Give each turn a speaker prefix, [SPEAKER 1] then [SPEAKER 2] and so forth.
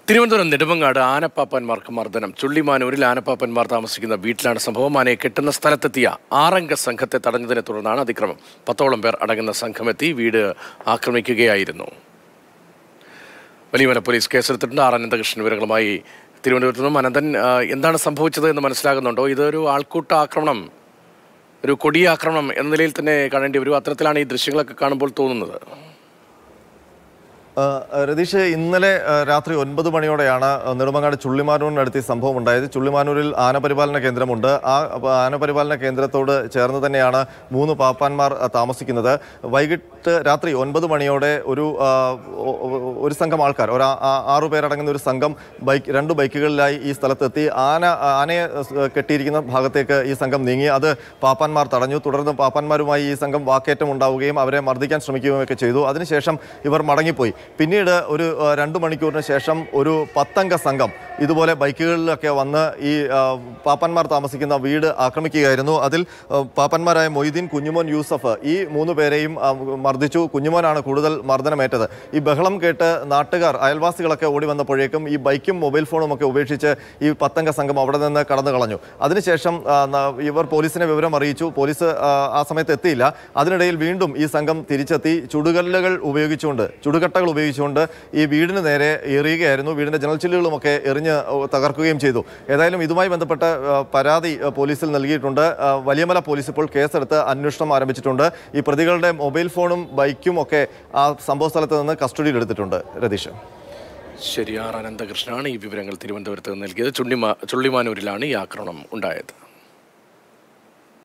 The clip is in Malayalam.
[SPEAKER 1] തിരുവനന്തപുരം നെടുമങ്ങാട് ആനപ്പാപ്പന്മാർക്ക് മർദ്ദനം ചുള്ളിമാനൂരിൽ ആനപ്പാപ്പന്മാർ താമസിക്കുന്ന വീട്ടിലാണ് സംഭവം ആനയെ കെട്ടുന്ന സ്ഥലത്തെത്തിയ ആറംഗ സംഘത്തെ തടഞ്ഞതിനെ തുടർന്നാണ് അതിക്രമം പത്തോളം പേർ അടങ്ങുന്ന സംഘമെത്തി വീട് ആക്രമിക്കുകയായിരുന്നു വലിയമല പോലീസ് കേസെടുത്തിട്ടുണ്ട് ആർ അനന്തകൃഷ്ണൻ വിവരങ്ങളുമായി തിരുവനന്തപുരത്ത് നിന്നും അനന്തൻ ആ, എന്താണ് സംഭവിച്ചത് എന്ന് മനസ്സിലാകുന്നുണ്ടോ ഇതൊരു ആൾക്കൂട്ട ആക്രമണം ഒരു കൊടിയ ആക്രമണം എന്ന നിലയിൽ തന്നെ കാണേണ്ടി വരും അത്തരത്തിലാണ് ഈ ദൃശ്യങ്ങളൊക്കെ കാണുമ്പോൾ തോന്നുന്നത്
[SPEAKER 2] ആ, രതീഷ് ഇന്നലെ ആ, രാത്രി ഒൻപത് മണിയോടെയാണ് നെടുമങ്ങാട് ചുള്ളിമാനൂരിനടുത്ത് ഈ സംഭവം ഉണ്ടായത് ചുള്ളിമാനൂരിൽ ആനപരിപാലന കേന്ദ്രമുണ്ട് ആ അപ്പ- ആനപരിപാലന കേന്ദ്രത്തോട് ചേർന്ന് തന്നെയാണ് മൂന്ന് പാപ്പാന്മാർ ആ, താമസിക്കുന്നത് വൈകിട്ട് രാത്രി ഒൻപത് മണിയോടെ ഒരു ആ, ഒ- ഒ- ഒരു സംഘം ആൾക്കാർ ഒരു ആ- ആ- ആറു പേരടങ്ങുന്ന ഒരു സംഘം ബൈക്ക് രണ്ട് ബൈക്കുകളിലായി ഈ സ്ഥലത്തെത്തി ആന ആനയെ സ് കെട്ടിയിരിക്കുന്ന ഭാഗത്തേക്ക് ഈ സംഘം നീങ്ങി അത് പാപ്പാന്മാർ തടഞ്ഞു തുടർന്ന് പാപ്പാന്മാരുമായി ഈ സംഘം വാക്കേറ്റം ഉണ്ടാവുകയും അവരെ മർദ്ദിക്കാൻ ശ്രമിക്കുകയും ഒക്കെ ചെയ്തു അതിനുശേഷം ഇവർ മടങ്ങിപ്പോയി പിന്നീട് ഒരു ആ, രണ്ട് മണിക്കൂറിന് ശേഷം ഒരു പത്തംഗ സംഘം ഇതുപോലെ ബൈക്കുകളിലൊക്കെ വന്ന് ഈ ആ, പാപ്പന്മാർ താമസിക്കുന്ന വീട് ആക്രമിക്കുകയായിരുന്നു അതിൽ ആ, പാപ്പന്മാരായ മൊയ്തീൻ കുഞ്ഞുമോൻ യൂസഫ് ഈ മൂന്ന് പേരെയും ആ, മർദ്ദിച്ചു കുഞ്ഞുമോനാണ് കൂടുതൽ മർദ്ദനമേറ്റത് ഈ ബഹളം കേട്ട് നാട്ടുകാർ അയൽവാസികളൊക്കെ ഓടി വന്നപ്പോഴേക്കും ഈ ബൈക്കും മൊബൈൽ ഫോണും ഒക്കെ ഉപേക്ഷിച്ച് ഈ പത്തംഗ സംഘം അവിടെ നിന്ന് കടന്നു കളഞ്ഞു അതിനുശേഷം ആ, ന- ഇവർ പോലീസിനെ വിവരം അറിയിച്ചു പോലീസ് ആ, ആ സമയത്ത് എത്തിയില്ല അതിനിടയിൽ വീണ്ടും ഈ സംഘം തിരിച്ചെത്തി ചുടുകല്ലുകൾ ഉപയോഗിച്ചുകൊണ്ട് ചുടുകട്ടകൾ ഉപയോഗിച്ചുകൊണ്ട് ഈ വീടിന് നേരെ എറിയുകയായിരുന്നു വീടിന്റെ ജനൽ ചില്ലുകളുമൊക്കെ എറിഞ്ഞ് തകർക്കുകയും ചെയ്തു ഏതായാലും ഇതുമായി ബന്ധപ്പെട്ട ആ, പരാതി ആ, പോലീസിൽ നൽകിയിട്ടുണ്ട് ആ, വലിയമല പോലീസ് ഇപ്പോൾ കേസെടുത്ത് അന്വേഷണം ആരംഭിച്ചിട്ടുണ്ട് ഈ പ്രതികളുടെ മൊബൈൽ ഫോണും ബൈക്കും ഒക്കെ ആ സംഭവ സ്ഥലത്ത് നിന്ന് കസ്റ്റഡിയിൽ എടുത്തിട്ടുണ്ട് രതീഷ്
[SPEAKER 1] ശരി ആർ അനന്തകൃഷ്ണനാണ് ഈ വിവരങ്ങൾ തിരുവനന്തപുരത്ത് നിന്ന് നൽകിയത് ചുള്ളിമാ ചുള്ളിമാനൂരിലാണ് ഈ ആക്രമണം ഉണ്ടായത്